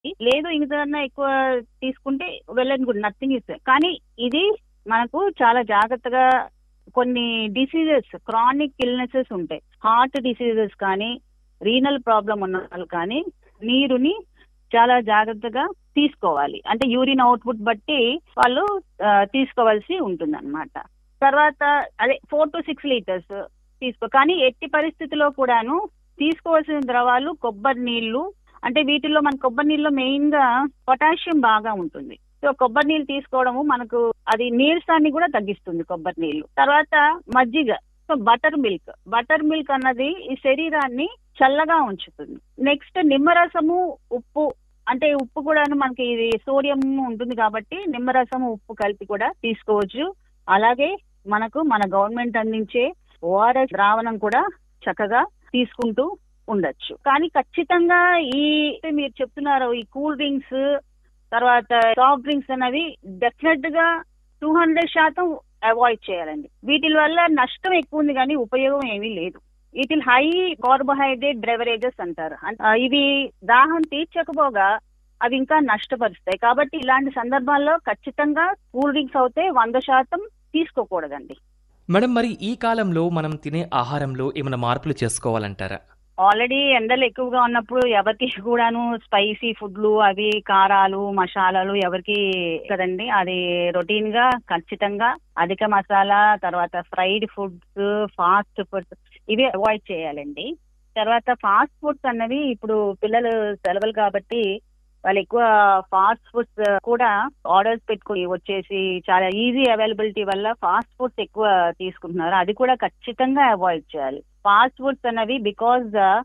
లేదు ఇంకన్నా ఎక్కువ తీసుకుంటే well and good nothing is కానీ ఇది మనకు చాలా జాగ్రత్తగా కొన్ని డిసీజెస్ క్రానిక్ ఇల్నెసెస్ ఉంటాయి హార్ట్ డిసీజెస్ కానీ రీనల్ ప్రాబ్లం ఉన్న వాళ్ళు కానీ నీరుని చాలా జాగ్రత్తగా తీసుకోవాలి అంటే యూరిన్ అవుట్పుట్ బట్టి వాళ్ళు ఆ, తీసుకోవాల్సి ఉంటుంది అనమాట తర్వాత అదే ఫోర్ టు సిక్స్ లీటర్స్ తీసుకో కానీ ఎట్టి పరిస్థితిలో కూడాను తీసుకోవాల్సిన ద్రవాలు కొబ్బరి నీళ్లు అంటే వీటిల్లో మన కొబ్బరి నీళ్ళలో మెయిన్ గా పొటాషియం బాగా ఉంటుంది సో కొబ్బరి నీళ్ళు తీసుకోవడము మనకు అది నీరసాన్ని కూడా తగ్గిస్తుంది కొబ్బరి నీళ్లు తర్వాత మజ్జిగ so butter milk butter milk అన్నది ఈ శరీరాన్ని చల్లగా ఉంచుతుంది నెక్స్ట్ నిమ్మరసము ఉప్పు అంటే ఉప్పు కూడా మనకి ఇది సోడియం ఉంటుంది కాబట్టి నిమ్మరసము ఉప్పు కలిపి కూడా తీసుకోవచ్చు అలాగే మనకు మన గవర్నమెంట్ అందించే ఓఆర్ఎస్ ద్రావణం కూడా చక్కగా తీసుకుంటూ ఉండొచ్చు కానీ ఖచ్చితంగా ఈ మీరు చెప్తున్నారు ఈ కూల్ డ్రింక్స్ తర్వాత సాఫ్ట్ డ్రింక్స్ అనేవి డెఫినెట్ గా టూ హండ్రెడ్ శాతం అవాయిడ్ చేయాలండి వీటి వల్ల నష్టం ఎక్కువ ఉంది కానీ ఉపయోగం ఏమీ లేదు వీటి హై కార్బోహైడ్రేట్ బ్రెవరేజెస్ అంటారు అన్- ఆ, ఇవి దాహం తీర్చకపోగా అవి ఇంకా నష్టపరుస్తాయి కాబట్టి ఇలాంటి సందర్భాల్లో ఖచ్చితంగా కూల్ డ్రింక్స్ అయితే వంద శాతం తీసుకోకూడదండి మేడం మరి ఈ కాలంలో మనం తినే ఆహారంలో ఏమైనా మార్పులు చేసుకోవాలంటారా ఆల్రెడీ ఎండలు ఎక్కువగా ఉన్నప్పుడు ఎవరికి కూడాను స్పైసీ ఫుడ్లు అవి కారాలు మసాలాలు ఎవరికి కదండి అది రొటీన్ గా ఖచ్చితంగా అధిక మసాలా తర్వాత ఫ్రైడ్ ఫుడ్స్ ఫాస్ట్ ఫుడ్స్ ఇవి అవాయిడ్ చేయాలండి తర్వాత ఫాస్ట్ ఫుడ్స్ అన్నవి ఇప్పుడు పిల్లలు సెలవులు కాబట్టి వాళ్ళు ఎక్కువ ఫాస్ట్ ఫుడ్స్ కూడా ఆర్డర్స్ పెట్టుకుని వచ్చేసి చాలా ఈజీ అవైలబిలిటీ వల్ల ఫాస్ట్ ఫుడ్స్ ఎక్కువ తీసుకుంటున్నారు అది కూడా ఖచ్చితంగా అవాయిడ్ చేయాలి ఫాస్ట్ ఫుడ్స్ అనేవి బికాజ్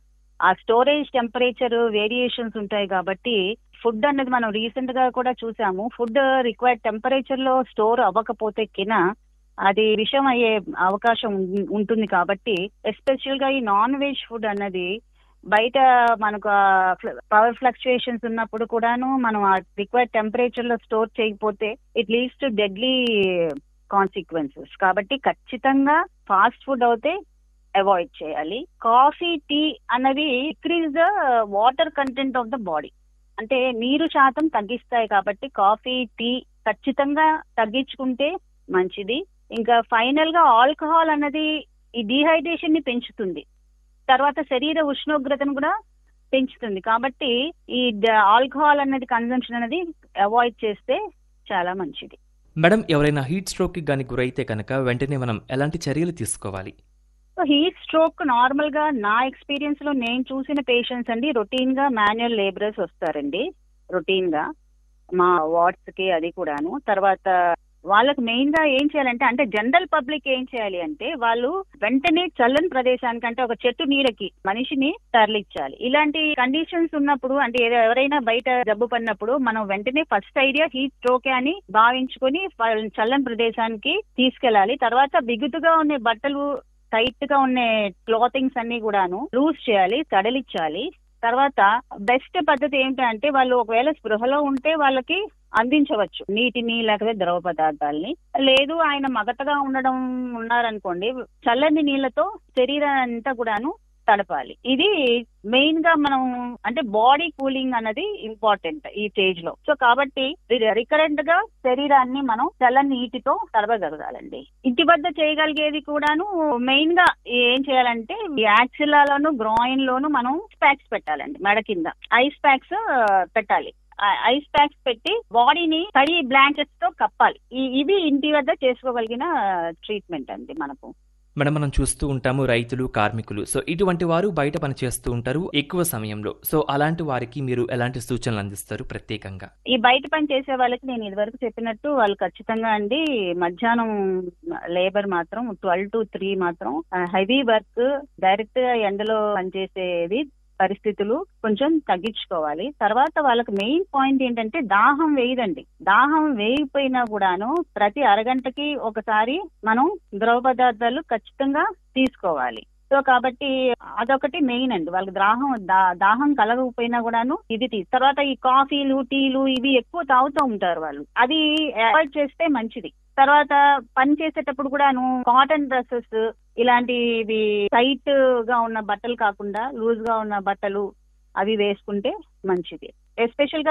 ఆ స్టోరేజ్ టెంపరేచర్ వేరియేషన్స్ ఉంటాయి కాబట్టి ఫుడ్ అనేది మనం రీసెంట్ గా కూడా చూసాము ఫుడ్ రిక్వైర్డ్ టెంపరేచర్ లో స్టోర్ అవ్వకపోతే కిన అది విషం అయ్యే అవకాశం ఉం- ఉంటుంది కాబట్టి ఎస్పెషల్ గా ఈ నాన్ వెజ్ ఫుడ్ అన్నది బయట మనకు పవర్ ఫ్లక్చుయేషన్స్ ఉన్నప్పుడు కూడాను మనం ఆ రిక్వైర్డ్ టెంపరేచర్ లో స్టోర్ చేయకపోతే it leads to deadly consequences కాబట్టి ఖచ్చితంగా ఫాస్ట్ ఫుడ్ అయితే అవాయిడ్ చేయాలి కాఫీ టీ అన్నవి increase the water content of the body అంటే నీరు శాతం తగ్గిస్తాయి కాబట్టి కాఫీ టీ ఖచ్చితంగా తగ్గించుకుంటే మంచిది ఇంకా ఫైనల్ గా ఆల్కహాల్ అన్నది ఈ డిహైడ్రేషన్ ని పెంచుతుంది తర్వాత శరీర ఉష్ణోగ్రతను కూడా పెంచుతుంది కాబట్టి ఈ ఆల్కహాల్ అనేది కన్జంప్షన్ అనేది అవాయిడ్ చేస్తే చాలా మంచిది మేడం ఎవరైనా హీట్ స్ట్రోక్కి గాని గురైతే కనుక వెంటనే మనం ఎలాంటి చర్యలు తీసుకోవాలి సో హీట్ స్ట్రోక్ నార్మల్ గా నా ఎక్స్పీరియన్స్ లో నేను చూసిన పేషెంట్స్ అండి రొటీన్ గా మాన్యువల్ లేబరర్స్ వస్తారండి రొటీన్ గా మా వార్డ్స్ కి అది కూడాను తర్వాత వాళ్ళకి మెయిన్ గా ఏం చేయాలంటే అంటే జనరల్ పబ్లిక్ ఏం చేయాలి అంటే వాళ్ళు వెంటనే చల్లని ప్రదేశానికి అంటే ఒక చెట్టు నీడకి మనిషిని తరలించాలి ఇలాంటి కండిషన్స్ ఉన్నప్పుడు అంటే ఏదో ఎవరైనా బయట జబ్బు పడినప్పుడు మనం వెంటనే ఫస్ట్ ఐడియా హీట్ స్ట్రోకే అని భావించుకొని వాళ్ళని చల్లని ప్రదేశానికి తీసుకెళ్ళాలి తర్వాత బిగుతుగా ఉన్న బట్టలు టైట్ గా ఉన్న క్లాతింగ్స్ అన్ని కూడాను లూజ్ చేయాలి తడలిచ్చాలి తర్వాత బెస్ట్ పద్ధతి ఏంటంటే వాళ్ళు ఒకవేళ స్పృహలో ఉంటే వాళ్ళకి అందించవచ్చు నీటిని లేకపోతే ద్రవ పదార్థాలని లేదు ఆయన మగతగా ఉండడం ఉన్నారనుకోండి చల్లని నీళ్లతో శరీరం అంతా కూడాను తడపాలి ఇది మెయిన్ గా మనం అంటే బాడీ కూలింగ్ అనేది ఇంపార్టెంట్ ఈ స్టేజ్ లో సో కాబట్టి రికరెంట్ గా శరీరాన్ని మనం చల్లని నీటితో తడపగలగాలండి ఇంటి వద్ద చేయగలిగేది కూడాను మెయిన్ గా ఏం చేయాలంటే యాక్సిలాలోను గ్రాయిన్ లోను మనం ప్యాక్స్ పెట్టాలండి మెడ కింద ఐస్ ప్యాక్స్ పెట్టాలి ఐస్ ప్యాక్స్ పెట్టి బాడీని తడి బ్లాంకెట్స్ తో కప్పాలి ఈ- ఇవి ఇంటి వద్ద చేసుకోగలిగిన ట్రీట్మెంట్ అండి మనకు మేడం మనం చూస్తూ ఉంటాము రైతులు కార్మికులు సో ఇటువంటి వారు బయట పని చేస్తూ ఉంటారు ఎక్కువ సమయంలో సో అలాంటి వారికి మీరు ఎలాంటి సూచనలు అందిస్తారు ప్రత్యేకంగా ఈ బయట పని చేసే వాళ్ళకి నేను ఇదివరకు చెప్పినట్టు వాళ్ళు ఖచ్చితంగా అండి మధ్యాహ్నం లేబర్ మాత్రం ట్వెల్వ్ టు త్రీ మాత్రం హెవీ వర్క్ డైరెక్ట్ గా ఎండలో పనిచేసేది పరిస్థితులు కొంచెం తగ్గించుకోవాలి తర్వాత వాళ్ళకి మెయిన్ పాయింట్ ఏంటంటే దాహం వేయదండి దాహం వేయకపోయినా కూడాను ప్రతి అరగంటకి ఒకసారి మనం ద్రవ పదార్థాలు ఖచ్చితంగా తీసుకోవాలి సో కాబట్టి అదొకటి మెయిన్ అండి వాళ్ళకి దాహం దా- దాహం కలగకపోయినా కూడాను ఇది తీ తర్వాత ఈ కాఫీలు టీలు ఇవి ఎక్కువ తాగుతూ ఉంటారు వాళ్ళు అది అవాయిడ్ చేస్తే మంచిది తర్వాత పని చేసేటప్పుడు కూడాను కాటన్ డ్రెస్సెస్ ఇలాంటివి టైట్ గా ఉన్న బట్టలు కాకుండా లూజ్ గా ఉన్న బట్టలు అవి వేసుకుంటే మంచిది ఎస్పెషల్ గా